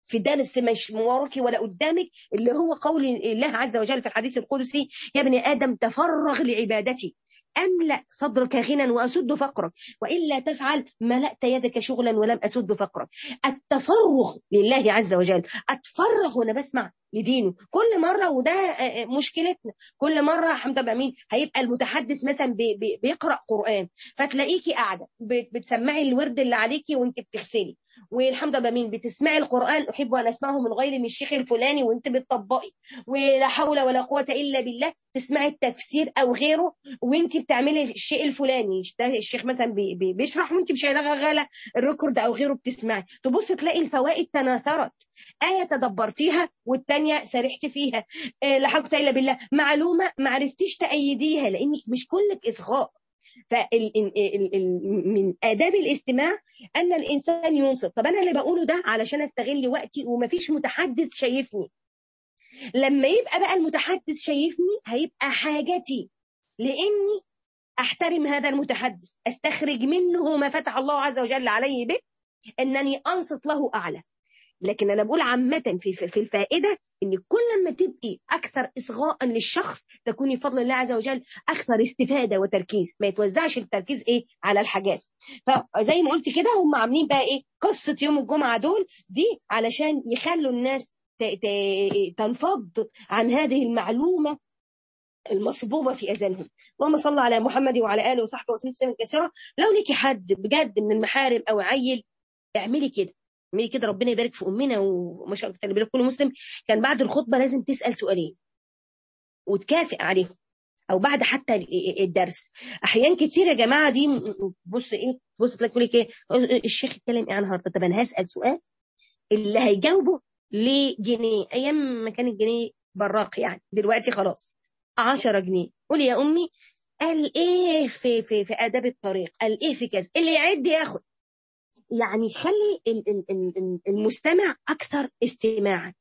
في درس مش وراكي ولا قدامك اللي هو قول الله عز وجل في الحديث القدسي يا ابن ادم تفرغ لعبادتي املا صدرك غنى واسد فقرك والا تفعل ملات يدك شغلا ولم اسد فقرك التفرغ لله عز وجل اتفرغ وانا بسمع لدينه كل مره وده مشكلتنا كل حمد حمد مين هيبقى المتحدث مثلا بي بي بيقرا قران فتلاقيكي قاعده بتسمعي الورد اللي عليكي وانت بتغسلي والحمد لله مين بتسمعي القران احب ان اسمعه من غير من الشيخ الفلاني وانت بتطبقي ولا حول ولا قوه الا بالله تسمعي التفسير او غيره وانت بتعملي الشيء الفلاني الشيخ مثلا بي بي بيشرح وانت مش غاله الريكورد او غيره بتسمعي تبص تلاقي الفوائد تناثرت ايه تدبرتيها والثانيه سرحت فيها آه لا حول الا بالله معلومه ما عرفتيش تأيديها لانك مش كلك اصغاء فمن آداب الاستماع أن الإنسان ينصت طب أنا اللي بقوله ده علشان أستغل وقتي ومفيش متحدث شايفني لما يبقى بقى المتحدث شايفني هيبقى حاجتي لاني احترم هذا المتحدث استخرج منه ما فتح الله عز وجل عليه به انني انصت له اعلى لكن انا بقول عامه في في الفائده ان كل ما تبقي اكثر اصغاء للشخص تكوني بفضل الله عز وجل اكثر استفاده وتركيز ما يتوزعش التركيز ايه على الحاجات فزي ما قلت كده هم عاملين بقى ايه قصه يوم الجمعه دول دي علشان يخلوا الناس تنفض عن هذه المعلومة المصبوبة في أذانهم اللهم صل على محمد وعلى آله وصحبه وسلم كثيرا لو ليكي حد بجد من المحارم أو عيل اعملي كده اعملي كده ربنا يبارك في أمنا وما شاء الله بالك كل مسلم كان بعد الخطبة لازم تسأل سؤالين وتكافئ عليهم او بعد حتى الدرس احيان كتير يا جماعه دي بص ايه بص تلاقي لك ايه الشيخ اتكلم ايه النهارده طب انا هسال سؤال اللي هيجاوبه لجنيه ايام ما كان الجنيه براق يعني دلوقتي خلاص 10 جنيه قولي يا امي قال ايه في في في اداب الطريق قال ايه في كذا اللي يعد ياخد يعني خلي المستمع اكثر استماعا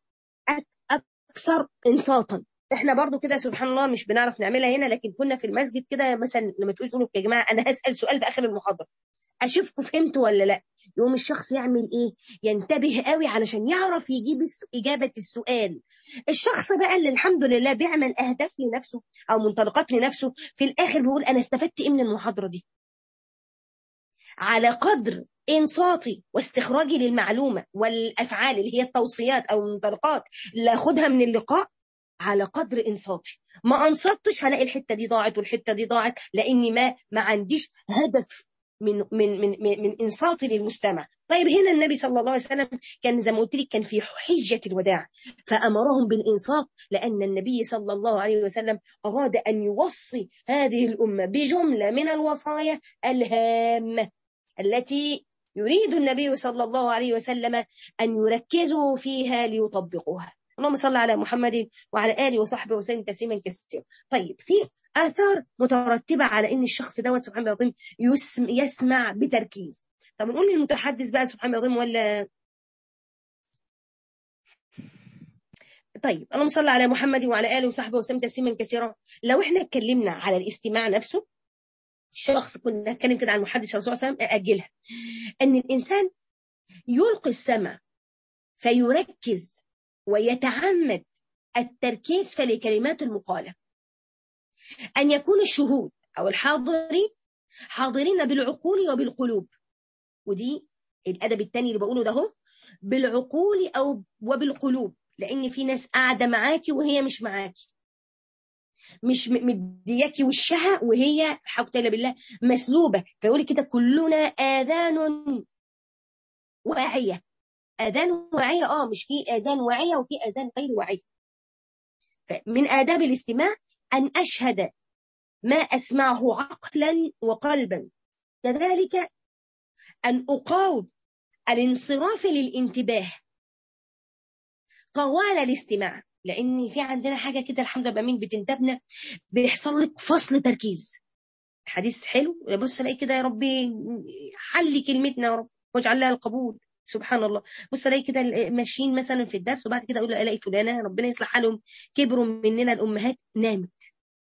اكثر انصاتا احنا برضو كده سبحان الله مش بنعرف نعملها هنا لكن كنا في المسجد كده مثلا لما تقولوا تقولوا يا جماعه انا هسال سؤال في اخر المحاضره اشوفكم فهمتوا ولا لا يقوم الشخص يعمل ايه ينتبه قوي علشان يعرف يجيب اجابه السؤال الشخص بقى اللي الحمد لله بيعمل اهداف لنفسه او منطلقات لنفسه في الاخر بيقول انا استفدت ايه من المحاضره دي على قدر انصاتي واستخراجي للمعلومه والافعال اللي هي التوصيات او المنطلقات اللي اخدها من اللقاء على قدر انصاتي ما انصتش هلاقي الحته دي ضاعت والحته دي ضاعت لاني ما ما عنديش هدف من من من من انصاتي للمستمع طيب هنا النبي صلى الله عليه وسلم كان زي ما قلت لك كان في حجه الوداع فامرهم بالانصات لان النبي صلى الله عليه وسلم اراد ان يوصي هذه الامه بجمله من الوصايا الهامه التي يريد النبي صلى الله عليه وسلم ان يركزوا فيها ليطبقوها اللهم صل على محمد وعلى اله وصحبه وسلم تسليما كثيرا طيب في آثار مترتبة على إن الشخص دوت سبحان الله العظيم يسمع بتركيز طب نقول للمتحدث بقى سبحان الله العظيم ولا طيب اللهم صل على محمد وعلى آله وصحبه وسلم تسليما كثيرا لو احنا اتكلمنا على الاستماع نفسه شخص كنا نتكلم كده عن المحدث الرسول صلى الله عليه وسلم أجلها أن الإنسان يلقي السمع فيركز ويتعمد التركيز في الكلمات المقالة أن يكون الشهود أو الحاضرين حاضرين بالعقول وبالقلوب ودي الأدب الثاني اللي بقوله ده هو بالعقول أو وبالقلوب لأن في ناس قاعدة معاكي وهي مش معاكي مش مدياكي وشها وهي حقت بالله مسلوبة فيقول كده كلنا آذان واعية آذان واعية اه مش في آذان واعية وفي آذان غير واعية من آداب الاستماع أن أشهد ما أسمعه عقلا وقلبا كذلك أن أقاوم الانصراف للانتباه طوال الاستماع لأن في عندنا حاجة كده الحمد لله مين بتنتبنا بيحصل لك فصل تركيز حديث حلو بص الاقي كده يا ربي حل كلمتنا يا رب واجعل لها القبول سبحان الله بص الاقي كده ماشيين مثلا في الدرس وبعد كده اقول الاقي فلانه ربنا يصلح حالهم كبروا مننا الامهات نامت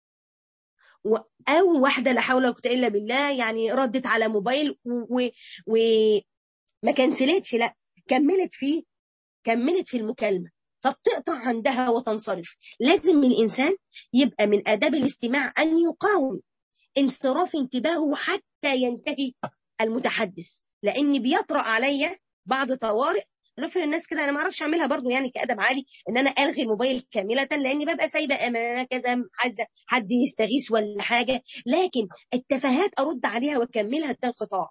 او واحده لا حول ولا قوه الا بالله يعني ردت على موبايل وما و... كنسلتش لا كملت فيه كملت في المكالمه فبتقطع عندها وتنصرف لازم الانسان يبقى من اداب الاستماع ان يقاوم انصراف انتباهه حتى ينتهي المتحدث لان بيطرأ عليا بعض طوارئ رفع الناس كده انا ما اعرفش اعملها برضو يعني كادب عالي ان انا الغي الموبايل كامله لاني ببقى سايبه امانه كذا عايزه حد يستغيث ولا حاجه لكن التفاهات ارد عليها واكملها الانقطاع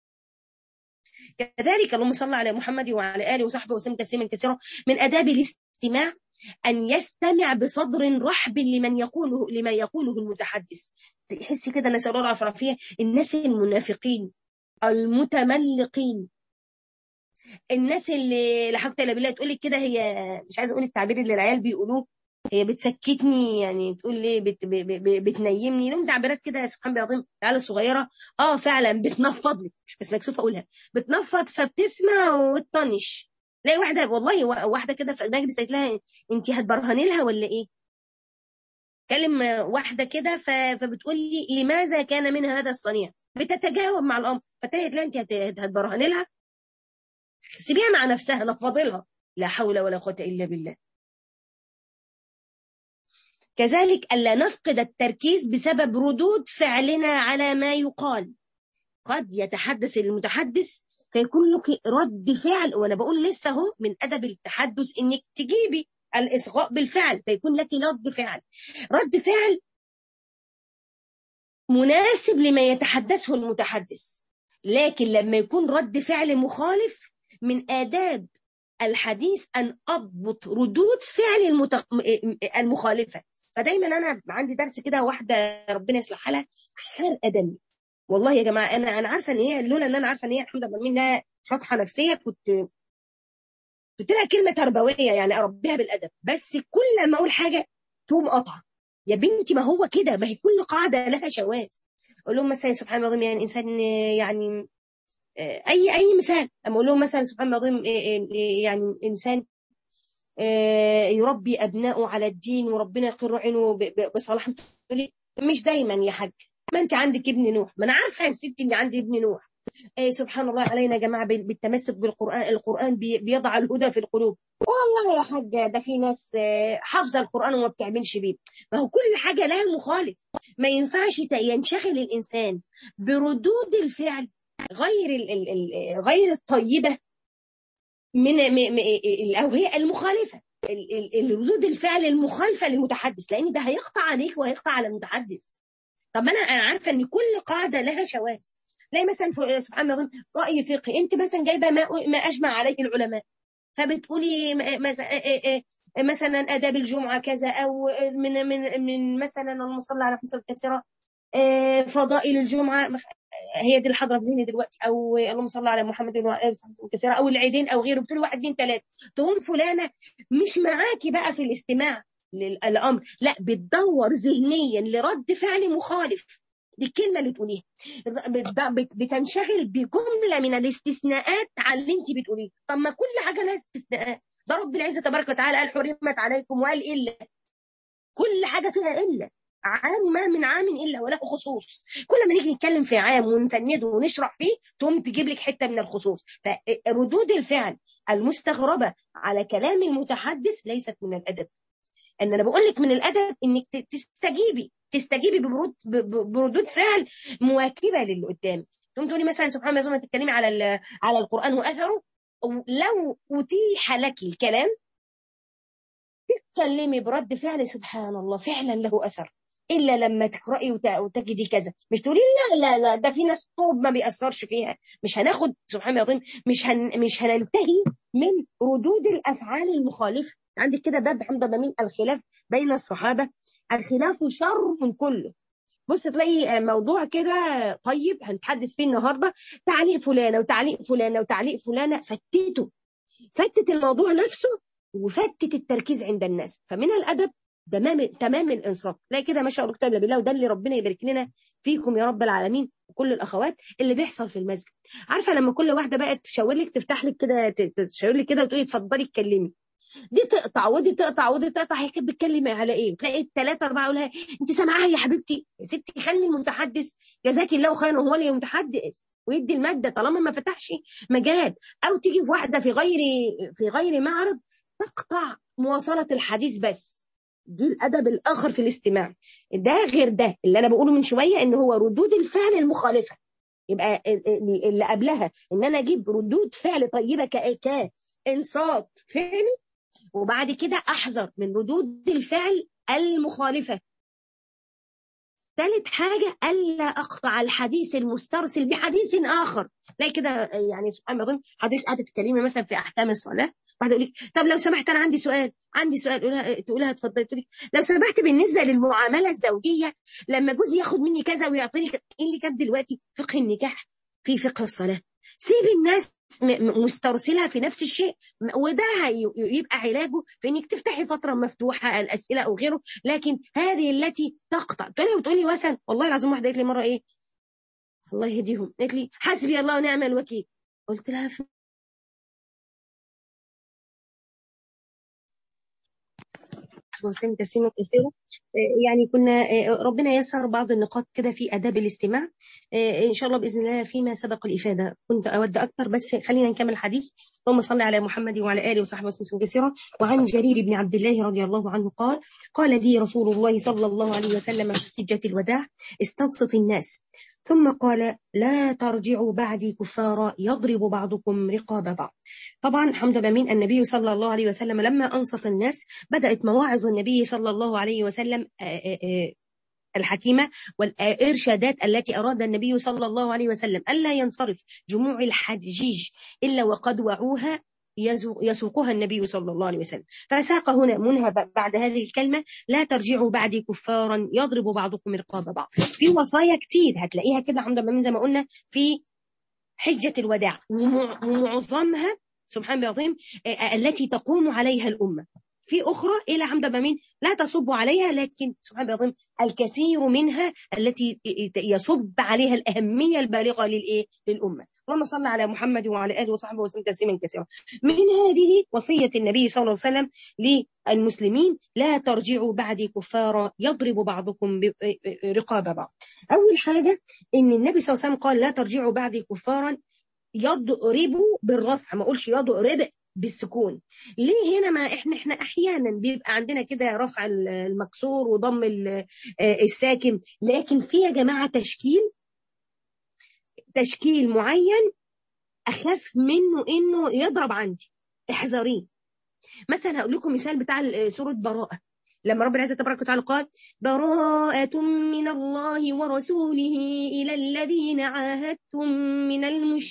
كذلك اللهم صل على محمد وعلى اله وصحبه وسلم تسليما كثيرا من اداب الاستماع ان يستمع بصدر رحب لمن يقوله لما يقوله المتحدث تحس كده نسال الله العافيه الناس المنافقين المتملقين الناس اللي لا حول ولا بالله تقول لك كده هي مش عايزه اقول التعبير اللي العيال بيقولوه هي بتسكتني يعني تقول لي بت ب ب بتنيمني لهم تعبيرات كده سبحان الله العظيم العيال الصغيره اه فعلا بتنفض لك مش بس مكسوفه اقولها بتنفض فبتسمع وتطنش لاقي واحده والله واحده كده في المجلس قالت لها انت هتبرهني لها ولا ايه؟ كلم واحده كده فبتقول لي لماذا كان من هذا الصنيع؟ بتتجاوب مع الامر فتهت لها انت هتبرهني لها سيبيها مع نفسها نفضلها لا حول ولا قوة إلا بالله كذلك ألا نفقد التركيز بسبب ردود فعلنا على ما يقال قد يتحدث المتحدث فيكون لك رد فعل وانا بقول لسه اهو من ادب التحدث انك تجيبي الاصغاء بالفعل فيكون لك رد فعل رد فعل مناسب لما يتحدثه المتحدث لكن لما يكون رد فعل مخالف من آداب الحديث أن أضبط ردود فعل المتق... المخالفة فدايما أنا عندي درس كده واحدة ربنا يصلح حالها حرقة دمي والله يا جماعة أنا أنا عارفة إن هي لولا إن أنا عارفة إن هي الحمد لله إنها شاطحة نفسية كنت قلت لها كلمة تربوية يعني أربيها بالأدب بس كل ما أقول حاجة تقوم قطعة يا بنتي ما هو كده ما هي كل قاعدة لها شواذ أقول لهم مثلا سبحان الله يعني إنسان يعني اي اي مثال اما اقول لهم مثلا سبحان الله العظيم يعني انسان يربي ابنائه على الدين وربنا يقر عينه بصلاح تقولي مش دايما يا حاج ما انت عندك ابن نوح ما انا عارفه يا ستي اني عندي ابن نوح إيه سبحان الله علينا يا جماعه بالتمسك بالقران القران بيضع الهدى في القلوب والله يا حاجه ده في ناس حافظه القران وما بتعملش بيه ما هو كل حاجه لها مخالف ما ينفعش ينشغل الانسان بردود الفعل غير ال ال ال غير الطيبة من الأوهية المخالفة الردود الفعل المخالفة للمتحدث لأن ده هيقطع عليك وهيقطع على المتحدث طب ما أنا أنا عارفة إن كل قاعدة لها شواذ زي مثلا سبحان الله رأي فقهي أنت مثلا جايبة ما, ما أجمع عليه العلماء فبتقولي مثلا آداب الجمعة كذا أو من من من مثلا المصلى على حسب كثيرة فضائل الجمعة هي دي الحضره في ذهني دلوقتي او اللهم صل على محمد وعلى اله كثيرا او العيدين او غيره بتقول واحد اثنين ثلاثه تقوم فلانه مش معاكي بقى في الاستماع للامر لا بتدور ذهنيا لرد فعل مخالف دي الكلمه اللي تقوليها بتنشغل بجمله من الاستثناءات على اللي انت بتقوليه طب ما كل حاجه لها استثناءات ده رب العزه تبارك وتعالى قال حرمت عليكم وقال الا كل حاجه فيها الا عام ما من عام الا وله خصوص كل ما نيجي نتكلم في عام ونفنده ونشرح فيه تقوم تجيب لك حته من الخصوص فردود الفعل المستغربه على كلام المتحدث ليست من الادب ان انا بقول لك من الادب انك تستجيبي تستجيبي ببرود بردود فعل مواكبه للي قدامك تقوم تقولي مثلا سبحان الله تتكلمي على على القران واثره لو اتيح لك الكلام تتكلمي برد فعل سبحان الله فعلا له اثر الا لما تقراي وتجدي كذا مش تقولي لا لا لا ده في ناس طوب ما بيأثرش فيها مش هناخد سبحان الله العظيم مش هن مش هننتهي من ردود الافعال المخالفه عندك كده باب حمد بمين الخلاف بين الصحابه الخلاف شر كله بص تلاقي موضوع كده طيب هنتحدث فيه النهارده تعليق فلانه وتعليق فلانه وتعليق فلانه فتته فتت الموضوع نفسه وفتت التركيز عند الناس فمن الادب تمام تمام الانصاف لا كده ما شاء الله كتاب بالله وده اللي ربنا يبارك لنا فيكم يا رب العالمين وكل الاخوات اللي بيحصل في المسجد عارفه لما كل واحده بقى تشاور لك تفتح لك كده تشاور لك كده وتقولي اتفضلي اتكلمي دي تقطع ودي تقطع ودي تقطع هي كانت بتتكلم على ايه تلاقي الثلاثه اربعه يقول لها انت سامعاها يا حبيبتي يا ستي خلي المتحدث جزاك الله خيرا هو اللي متحدث ويدي الماده طالما ما فتحش مجال او تيجي في واحده في غير في غير معرض تقطع مواصله الحديث بس دي الادب الاخر في الاستماع ده غير ده اللي انا بقوله من شويه ان هو ردود الفعل المخالفه يبقى اللي قبلها ان انا اجيب ردود فعل طيبه ك انصات فعلي وبعد كده احذر من ردود الفعل المخالفه ثالث حاجة ألا أقطع الحديث المسترسل بحديث آخر لا كده يعني سبحان الله حضرتك قاعدة تتكلمي مثلا في أحكام الصلاة واحدة يقول لك طب لو سمحت أنا عندي سؤال عندي سؤال تقولها تقولها اتفضلي تقول لو سمحت بالنسبة للمعاملة الزوجية لما جوزي ياخد مني كذا ويعطيني كذا إيه اللي كان دلوقتي فقه النكاح في فقه الصلاة سيب الناس مسترسلها في نفس الشيء وده يبقى علاجه في انك تفتحي فتره مفتوحه الاسئله او غيره لكن هذه التي تقطع تقولي وتقولي مثلا والله العظيم واحده قالت لي مره ايه الله يهديهم قالت لي حسبي الله ونعم الوكيل قلت لها وسلم تسليما كثيرا يعني كنا ربنا يسر بعض النقاط كده في اداب الاستماع ان شاء الله باذن الله فيما سبق الافاده كنت اود اكثر بس خلينا نكمل الحديث اللهم صل على محمد وعلى اله وصحبه وسلم كثيرا وعن جرير بن عبد الله رضي الله عنه قال قال لي رسول الله صلى الله عليه وسلم في حجه الوداع استبسط الناس ثم قال لا ترجعوا بعدي كفارا يضرب بعضكم رقاب بعض طبعا حمد بمين النبي صلى الله عليه وسلم لما أنصت الناس بدأت مواعظ النبي صلى الله عليه وسلم الحكيمة والإرشادات التي أراد النبي صلى الله عليه وسلم ألا ينصرف جموع الحجيج إلا وقد وعوها يسوقها النبي صلى الله عليه وسلم فساق هنا منها بعد هذه الكلمة لا ترجعوا بعدي كفارا يضرب بعضكم رقاب بعض في وصايا كتير هتلاقيها كده عند من زي ما قلنا في حجة الوداع ومعظمها سبحان الله العظيم التي تقوم عليها الأمة في أخرى إلى حمد بمين لا تصب عليها لكن سبحان الله العظيم الكثير منها التي يصب عليها الأهمية البالغة للإيه للأمة اللهم صل على محمد وعلى آله وصحبه وسلم تسليما كثيرا من هذه وصية النبي صلى الله عليه وسلم للمسلمين لا ترجعوا بعدي كفارا يضرب بعضكم رقاب بعض أول حاجة إن النبي صلى الله عليه وسلم قال لا ترجعوا بعدي كفارا يضرب بالرفع ما اقولش يضرب بالسكون ليه هنا ما احنا احنا احيانا بيبقى عندنا كده رفع المكسور وضم الساكن لكن في يا جماعه تشكيل تشكيل معين اخاف منه انه يضرب عندي احذريه مثلا هقول لكم مثال بتاع سوره براءه لما رب العزة تبارك وتعالى قال براءة من الله ورسوله إلى الذين عاهدتم من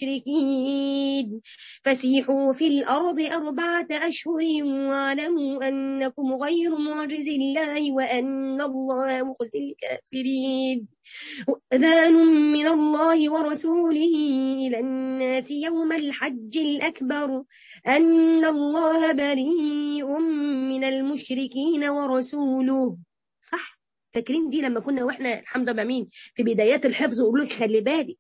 المشركين فسيحوا في الأرض أربعة أشهر واعلموا أنكم غير معجز الله وأن الله مخزي الكافرين أذان من الله ورسوله إلى الناس يوم الحج الأكبر أن الله بريء من المشركين ورسوله صح فاكرين دي لما كنا واحنا الحمد لله مين في بدايات الحفظ وقولوا لك خلي بالك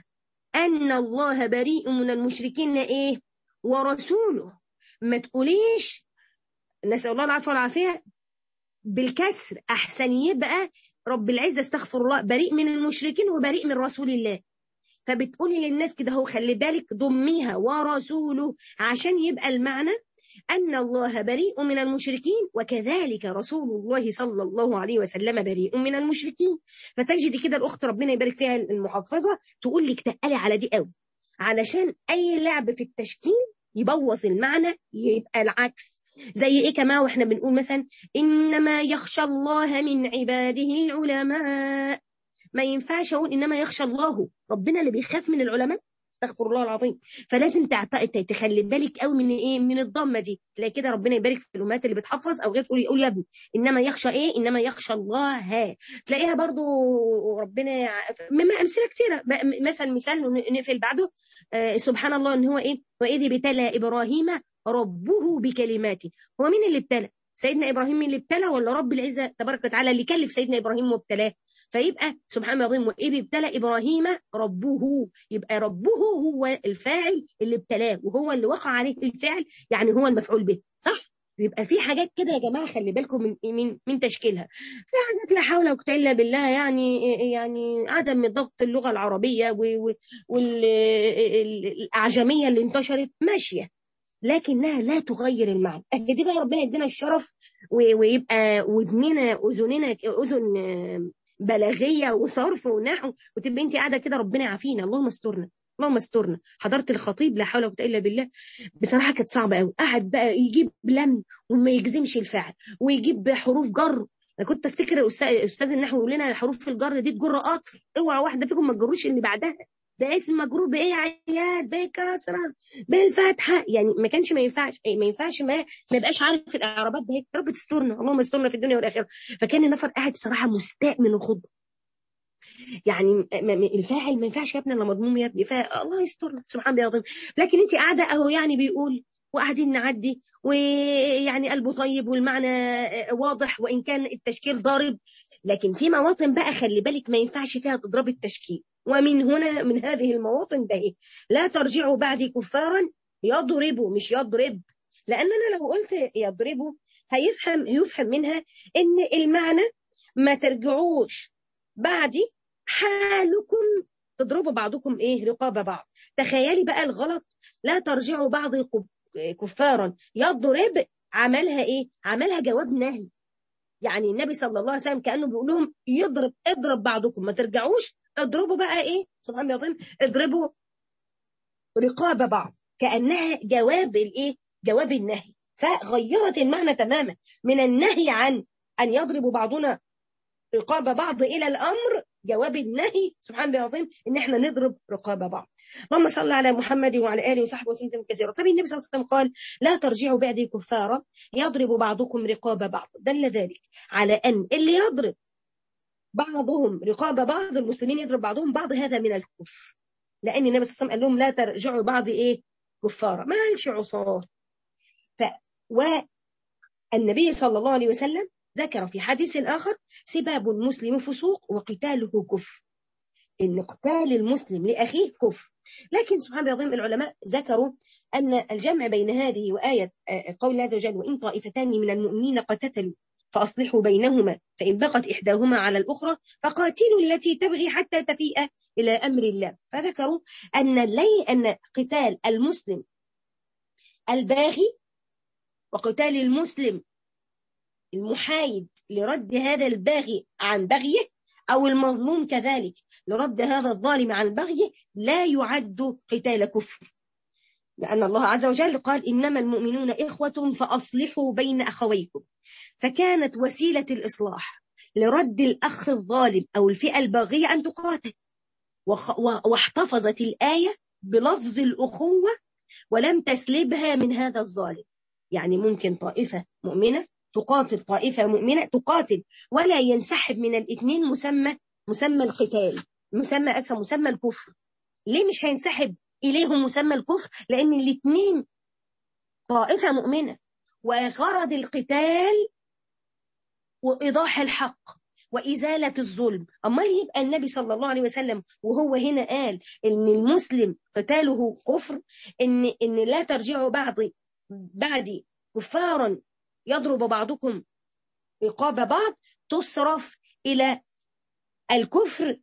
أن الله بريء من المشركين إيه ورسوله ما تقوليش نسأل الله العفو والعافية بالكسر أحسن يبقى رب العزة استغفر الله بريء من المشركين وبريء من رسول الله فبتقولي للناس كده هو خلي بالك ضميها ورسوله عشان يبقى المعنى أن الله بريء من المشركين وكذلك رسول الله صلى الله عليه وسلم بريء من المشركين فتجدي كده الأخت ربنا يبارك فيها المحفظة تقول لك تقلي على دي قوي علشان أي لعب في التشكيل يبوظ المعنى يبقى العكس زي ايه كمان واحنا بنقول مثلا انما يخشى الله من عباده العلماء ما ينفعش اقول انما يخشى الله ربنا اللي بيخاف من العلماء استغفر الله العظيم فلازم تعتقد تخلي بالك قوي من ايه من الضمه دي تلاقي كده ربنا يبارك في الامهات اللي بتحفظ او غير تقول يقول يا ابني انما يخشى ايه انما يخشى الله ها تلاقيها برضو ربنا مما امثله كثيره مثلا مثال نقفل بعده آه سبحان الله ان هو ايه واذ ابتلى ابراهيم ربه بكلماته هو مين اللي ابتلى سيدنا ابراهيم مين اللي ابتلى ولا رب العزه تبارك وتعالى اللي كلف سيدنا ابراهيم وابتلاه فيبقى سبحان الله العظيم واذ ابتلى ابراهيم ربه يبقى ربه هو الفاعل اللي ابتلاه وهو اللي وقع عليه الفعل يعني هو المفعول به صح يبقى في حاجات كده يا جماعه خلي بالكم من من من تشكيلها في حاجات لا حول ولا قوه الا بالله يعني يعني عدم ضبط اللغه العربيه والاعجميه اللي انتشرت ماشيه لكنها لا تغير المعنى دي بقى ربنا يدينا الشرف ويبقى ودننا اذننا اذن بلاغيه وصرف ونحو وتبقى انت قاعده كده ربنا يعافينا اللهم استرنا اللهم استرنا حضرت الخطيب لا حول ولا قوه الا بالله بصراحه كانت صعبه قوي قعد بقى يجيب لم وما يجزمش الفعل ويجيب حروف جر انا كنت افتكر استاذ النحو يقول لنا حروف الجر دي تجر قطر اوعى واحده فيكم ما تجروش اللي بعدها ده اسم مجرور بايه عياد بكسره بالفتحه يعني ما كانش ما ينفعش ما ينفعش ما ما يبقاش عارف الاعرابات ده رب تسترنا اللهم استرنا في الدنيا والاخره فكان النفر قاعد بصراحه مستاء من الخطبه يعني الفاعل ما ينفعش يا ابني الا مضموم يا ابني فالله يسترنا سبحان الله العظيم لكن انت قاعده اهو يعني بيقول وقاعدين نعدي ويعني قلبه طيب والمعنى واضح وان كان التشكيل ضارب لكن في مواطن بقى خلي بالك ما ينفعش فيها تضرب التشكيل ومن هنا من هذه المواطن ده لا ترجعوا بعدي كفارا يضربوا مش يضرب لان انا لو قلت يضربوا هيفهم يفهم منها ان المعنى ما ترجعوش بعدي حالكم تضربوا بعضكم ايه رقاب بعض تخيلي بقى الغلط لا ترجعوا بعض كفارا يضرب عملها ايه عملها جواب نهي يعني النبي صلى الله عليه وسلم كانه بيقول لهم يضرب اضرب بعضكم ما ترجعوش اضربوا بقى ايه سبحان الله العظيم اضربوا رقاب بعض كانها جواب الايه جواب النهي فغيرت المعنى تماما من النهي عن ان يضرب بعضنا رقاب بعض الى الامر جواب النهي سبحان الله العظيم ان احنا نضرب رقاب بعض اللهم صل على محمد وعلى اله وصحبه وسلم كثيرا طب النبي صلى الله عليه وسلم قال لا ترجعوا بعدي كفارا يضرب بعضكم رقاب بعض دل ذلك على ان اللي يضرب بعضهم رقاب بعض المسلمين يضرب بعضهم بعض هذا من الكفر لان النبي صلى الله عليه وسلم قال لهم لا ترجعوا بعض ايه كفارا ما قالش عصار ف والنبي صلى الله عليه وسلم ذكر في حديث آخر سباب المسلم فسوق وقتاله كفر إن قتال المسلم لأخيه كفر لكن سبحان الله العظيم العلماء ذكروا أن الجمع بين هذه وآية قول الله عز وجل وإن طائفتان من المؤمنين قتتلوا فأصلحوا بينهما فإن بقت إحداهما على الأخرى فقاتلوا التي تبغي حتى تفيء إلى أمر الله فذكروا أن لي أن قتال المسلم الباغي وقتال المسلم المحايد لرد هذا الباغي عن بغيه أو المظلوم كذلك لرد هذا الظالم عن بغيه لا يعد قتال كفر لأن الله عز وجل قال إنما المؤمنون إخوة فأصلحوا بين أخويكم فكانت وسيلة الإصلاح لرد الأخ الظالم أو الفئة الباغية أن تقاتل واحتفظت الآية بلفظ الأخوة ولم تسلبها من هذا الظالم يعني ممكن طائفة مؤمنة تقاتل طائفة مؤمنة تقاتل ولا ينسحب من الاثنين مسمى مسمى القتال مسمى أسفل مسمى الكفر ليه مش هينسحب إليهم مسمى الكفر لأن الاثنين طائفة مؤمنة وغرض القتال وإيضاح الحق وإزالة الظلم أمال يبقى النبي صلى الله عليه وسلم وهو هنا قال إن المسلم قتاله كفر إن إن لا ترجعوا بعض بعدي كفارا يضرب بعضكم رقاب بعض تصرف إلى الكفر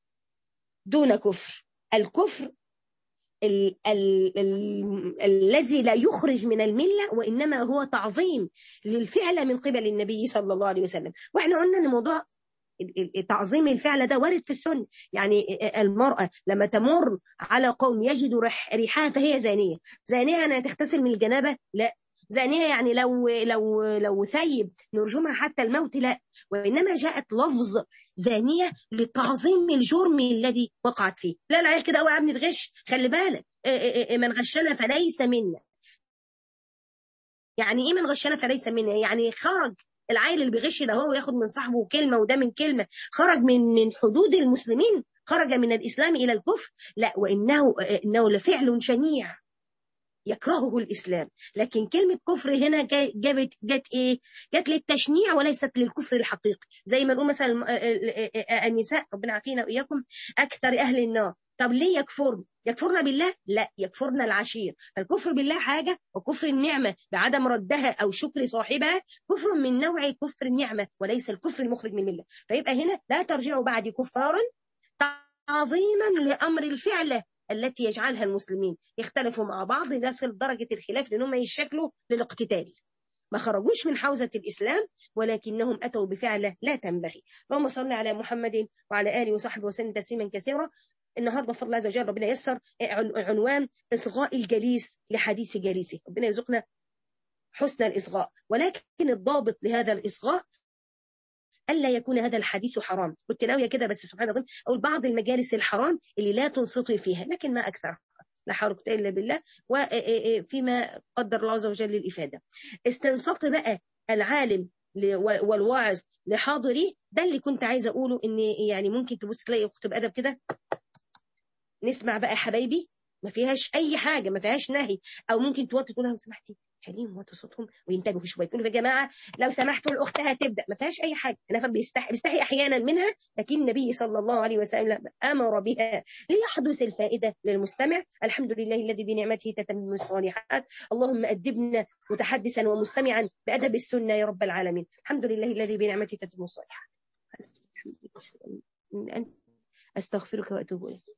دون كفر الكفر ال ال ال الذي لا يخرج من الملة وإنما هو تعظيم للفعل من قبل النبي صلى الله عليه وسلم وإحنا قلنا أن موضوع تعظيم الفعل ده وارد في السنة يعني المرأة لما تمر على قوم يجد ريحها فهي زانية زانية أنا تغتسل من الجنابة لا زانية يعني لو لو لو ثيب نرجمها حتى الموت لا وإنما جاءت لفظ زانية لتعظيم الجرم الذي وقعت فيه لا لا كده قوي يا ابني تغش خلي بالك من غشنا فليس منا يعني ايه من غشنا فليس منا يعني خرج العيل اللي بيغش ده هو ياخد من صاحبه كلمه وده من كلمه خرج من من حدود المسلمين خرج من الاسلام الى الكفر لا وانه انه لفعل شنيع يكرهه الإسلام لكن كلمة كفر هنا جابت جت إيه جت للتشنيع وليست للكفر الحقيقي زي ما نقول مثلا النساء ربنا عافينا وإياكم أكثر أهل النار طب ليه يكفرن يكفرن بالله لا يكفرن العشير فالكفر بالله حاجة وكفر النعمة بعدم ردها أو شكر صاحبها كفر من نوع كفر النعمة وليس الكفر المخرج من الملة فيبقى هنا لا ترجعوا بعد كفارا تعظيما لأمر الفعلة التي يجعلها المسلمين يختلفوا مع بعض يصل درجة الخلاف لأنهم يشكلوا للاقتتال ما خرجوش من حوزة الإسلام ولكنهم أتوا بفعلة لا تنبغي اللهم صل على محمد وعلى آله وصحبه وسلم تسليما كثيرا النهارده بفضل الله عز وجل ربنا يسر عنوان إصغاء الجليس لحديث جليسه ربنا يرزقنا حسن الإصغاء ولكن الضابط لهذا الإصغاء ألا يكون هذا الحديث حرام كنت ناوية كده بس سبحان الله أقول بعض المجالس الحرام اللي لا تنصتي فيها لكن ما أكثر لا حول ولا إلا بالله وفيما قدر الله عز وجل الإفادة استنصت بقى العالم والواعظ لحاضري ده اللي كنت عايزة أقوله إن يعني ممكن تبص تلاقي كتب أدب كده نسمع بقى حبايبي ما فيهاش أي حاجة ما فيهاش نهي أو ممكن توطي تقول لها سمحتي خليهم وطوا صوتهم وينتبهوا شويه تقولوا يا جماعه لو سمحتوا الاخت هتبدا ما فيهاش اي حاجه انا بيستحي بيستحي احيانا منها لكن النبي صلى الله عليه وسلم امر بها ليحدث الفائده للمستمع الحمد لله الذي بنعمته تتم الصالحات اللهم ادبنا متحدثا ومستمعا بادب السنه يا رب العالمين الحمد لله الذي بنعمته تتم الصالحات استغفرك واتوب اليك